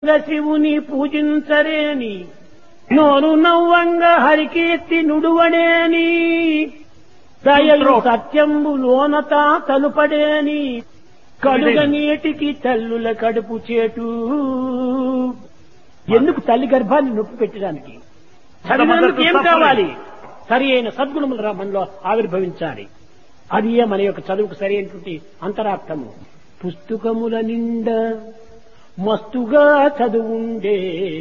శివుని పూజించరేని నోరు నవ్వంగ హరికీర్తి నుడువడేని దయలు సత్యంబు లోనత తలుపడేని కలుగ నీటికి తల్లుల కడుపు చేటు ఎందుకు తల్లి గర్భాన్ని నొప్పి పెట్టడానికి చదివినందుకు ఏం కావాలి సరి అయిన సద్గుణములు రా మనలో ఆవిర్భవించాలి అది ఏ మన యొక్క చదువుకు సరి అయినటువంటి అంతరార్థము పుస్తకముల నిండా మస్తుగా చదువుండే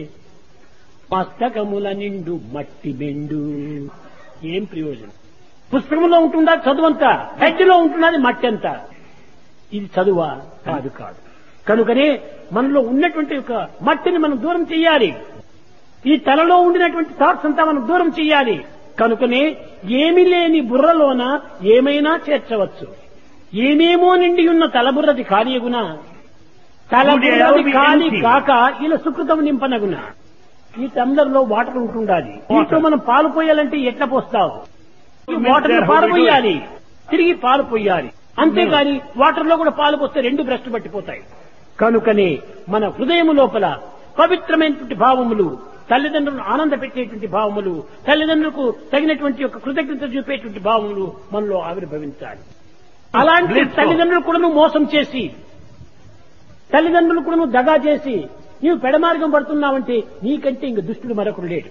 మస్తకముల నిండు మట్టి బెండు ఏం ప్రయోజనం పుస్తకంలో ఉంటుందా చదువంతా హెడ్లో ఉంటున్నది మట్టి అంతా ఇది చదువా కాదు కాదు కనుకనే మనలో ఉన్నటువంటి ఒక మట్టిని మనం దూరం చెయ్యాలి ఈ తలలో ఉండినటువంటి థాట్స్ అంతా మనం దూరం చెయ్యాలి కనుకనే ఏమి లేని బుర్రలోన ఏమైనా చేర్చవచ్చు ఏమేమో నిండి ఉన్న తలబుర్రది కార్యగున తలబుర్రది ఖాళీ కాక ఇలా సుకృతం నింపనగున ఈ టంబ్లర్ లో వాటర్ ఉంటుండాలి దీంట్లో మనం పాలు పోయాలంటే ఎట్లా పోస్తావు ఈ వాటర్ లో పాలు పోయాలి తిరిగి పాలు పోయాలి అంతేగాని వాటర్ లో కూడా పాలు పోస్తే రెండు భ్రష్టు పట్టిపోతాయి కనుకనే మన హృదయం లోపల పవిత్రమైనటువంటి భావములు తల్లిదండ్రులను ఆనంద పెట్టేటువంటి భావములు తల్లిదండ్రులకు తగినటువంటి ఒక కృతజ్ఞత చూపేటువంటి భావములు మనలో ఆవిర్భవించాలి అలాంటి తల్లిదండ్రులు కూడా మోసం చేసి తల్లిదండ్రులు కూడా దగా చేసి నీవు పెడమార్గం పడుతున్నావంటే నీకంటే ఇంక దుష్టుడు మరొకడు లేడు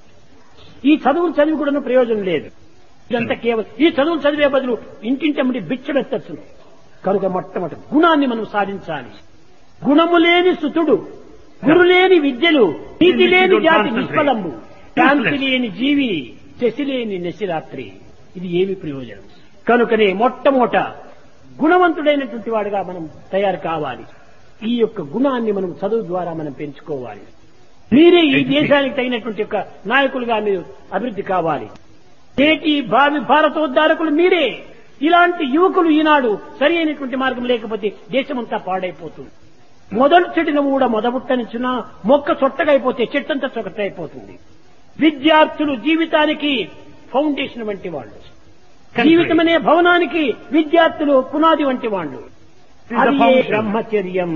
ఈ చదువులు చదివి కూడా ప్రయోజనం లేదు ఇదంతా కేవలం ఈ చదువులు చదివే బదులు ఇంటింటమ్మడి బిచ్చబెత్తచ్చు కనుక మొట్టమొదటి గుణాన్ని మనం సాధించాలి గుణము లేని సుతుడు గురు లేని విద్యలు నీతి లేని జాతి నిష్ఫలంబు శాంతి లేని జీవి శశి లేని నశిరాత్రి ఇది ఏమి ప్రయోజనం కనుకనే మొట్టమొదట గుణవంతుడైనటువంటి వాడుగా మనం తయారు కావాలి ఈ యొక్క గుణాన్ని మనం చదువు ద్వారా మనం పెంచుకోవాలి మీరే ఈ దేశానికి తగినటువంటి యొక్క నాయకులుగా మీరు అభివృద్ధి కావాలి నేటి భావి భారతోద్ధారకులు మీరే ఇలాంటి యువకులు ఈనాడు సరి అయినటువంటి మార్గం లేకపోతే దేశమంతా పాడైపోతుంది మొదలు చెట్టును కూడా మొదబుట్టనిచ్చిన మొక్క చొట్టగైపోతే చెట్టంతా చొక్కట అయిపోతుంది విద్యార్థులు జీవితానికి ఫౌండేషన్ వంటి వాళ్ళు జీవితం అనే భవనానికి విద్యార్థులు పునాది వంటి వాళ్ళు అది బ్రహ్మచర్యం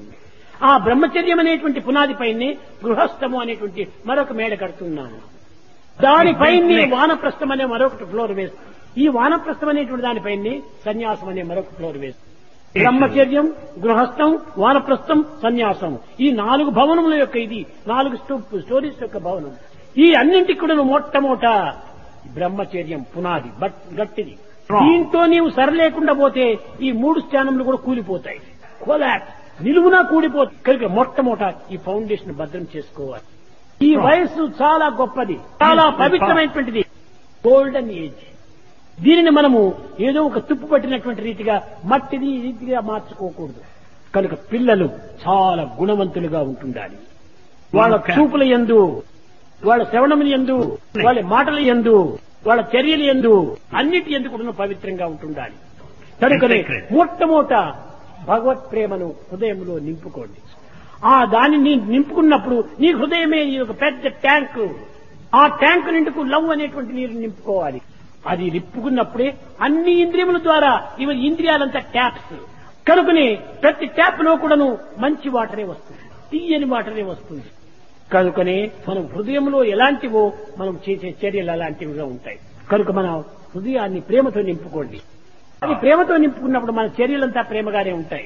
ఆ బ్రహ్మచర్యం అనేటువంటి పునాది పైనే గృహస్థము అనేటువంటి మరొక మేడ కడుతున్నాను దానిపైనే వానప్రస్థం అనే మరొకటి ఫ్లోర్ వేస్తుంది ఈ వానప్రస్థం అనేటువంటి దానిపైనే సన్యాసం అనే మరొక ఫ్లోర్ వేస్తుంది బ్రహ్మచర్యం గృహస్థం వానప్రస్థం సన్యాసం ఈ నాలుగు భవనముల యొక్క ఇది నాలుగు స్టోరీస్ యొక్క భవనం ఈ అన్నింటికి కూడా మొట్టమొదట బ్రహ్మచర్యం పునాది బట్ గట్టిది దీంతో నీవు సరలేకుండా పోతే ఈ మూడు స్థానములు కూడా కూలిపోతాయి కొలాక్స్ నిలువునా కూలిపోతాయి కనుక మొట్టమొదట ఈ ఫౌండేషన్ భద్రం చేసుకోవాలి ఈ వయస్సు చాలా గొప్పది చాలా పవిత్రమైనటువంటిది గోల్డెన్ ఏజ్ దీనిని మనము ఏదో ఒక తుప్పు పట్టినటువంటి రీతిగా మట్టిది ఈ రీతిగా మార్చుకోకూడదు కనుక పిల్లలు చాలా గుణవంతులుగా ఉంటుండాలి వాళ్ళ చూపుల ఎందు వాళ్ళ శ్రవణముల ఎందు వాళ్ళ మాటల ఎందు వాళ్ళ చర్యలు ఎందు అన్నిటి ఎందు కూడా పవిత్రంగా ఉంటుండాలి కనుకనే మొట్టమొదట భగవత్ ప్రేమను హృదయంలో నింపుకోండి ఆ దానిని నింపుకున్నప్పుడు నీ హృదయమే నీ ఒక పెద్ద ట్యాంక్ ఆ ట్యాంక్ నిండుకు లవ్ అనేటువంటి నీరు నింపుకోవాలి అది నింపుకున్నప్పుడే అన్ని ఇంద్రియముల ద్వారా ఇవి ఇంద్రియాలంతా ట్యాప్స్ కనుకనే ప్రతి ట్యాప్ లో కూడాను మంచి వాటరే వస్తుంది తీయని వాటరే వస్తుంది కనుకనే మనం హృదయంలో ఎలాంటివో మనం చేసే చర్యలు అలాంటివిగా ఉంటాయి కనుక మన హృదయాన్ని ప్రేమతో నింపుకోండి అది ప్రేమతో నింపుకున్నప్పుడు మన చర్యలంతా ప్రేమగానే ఉంటాయి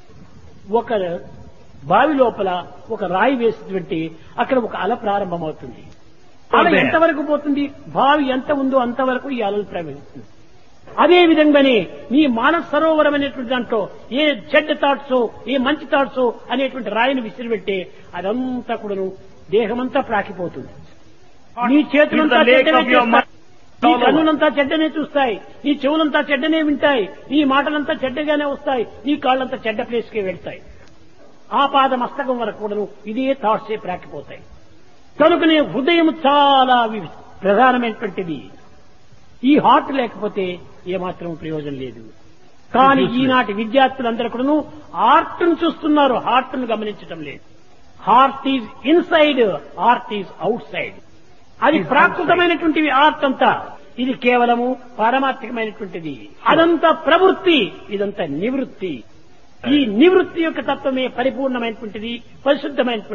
ఒక బావి లోపల ఒక రాయి వేసినటువంటి అక్కడ ఒక అల ప్రారంభమవుతుంది అల ఎంతవరకు పోతుంది బావి ఎంత ఉందో అంతవరకు ఈ అలలు ప్రవహిస్తుంది అదే విధంగానే నీ మానస సరోవరం అనేటువంటి దాంట్లో ఏ చెడ్డ థాట్స్ ఏ మంచి థాట్స్ అనేటువంటి రాయిని విసిరిపెట్టే అదంతా కూడాను దేహమంతా ప్రాకిపోతుంది నీ చేతులంతా చెడ్డనే చూస్తాయి నీ కన్నులంతా చెడ్డనే చూస్తాయి నీ చెవులంతా చెడ్డనే వింటాయి నీ మాటలంతా చెడ్డగానే వస్తాయి నీ కాళ్ళంతా చెడ్డ ప్లేస్కే వెళ్తాయి ఆ పాద మస్తకం వరకు కూడాను ఇదే థాట్సే ప్రాకిపోతాయి కనుకనే హృదయం చాలా ప్రధానమైనటువంటిది ఈ హార్ట్ లేకపోతే ఏమాత్రం ప్రయోజనం లేదు కానీ ఈనాటి విద్యార్థులందరూ కూడాను ఆర్ట్ను చూస్తున్నారు హార్ట్ను గమనించడం లేదు heart is inside art is outside అది ప్రాకృతమైనటువంటివి ఆర్ట్ అంతా ఇది కేవలము పారమార్థికమైనటువంటిది అదంతా ప్రవృత్తి ఇదంతా నివృత్తి ఈ నివృత్తి యొక్క తత్వమే పరిపూర్ణమైనటువంటిది పరిశుద్ధమైనటువంటిది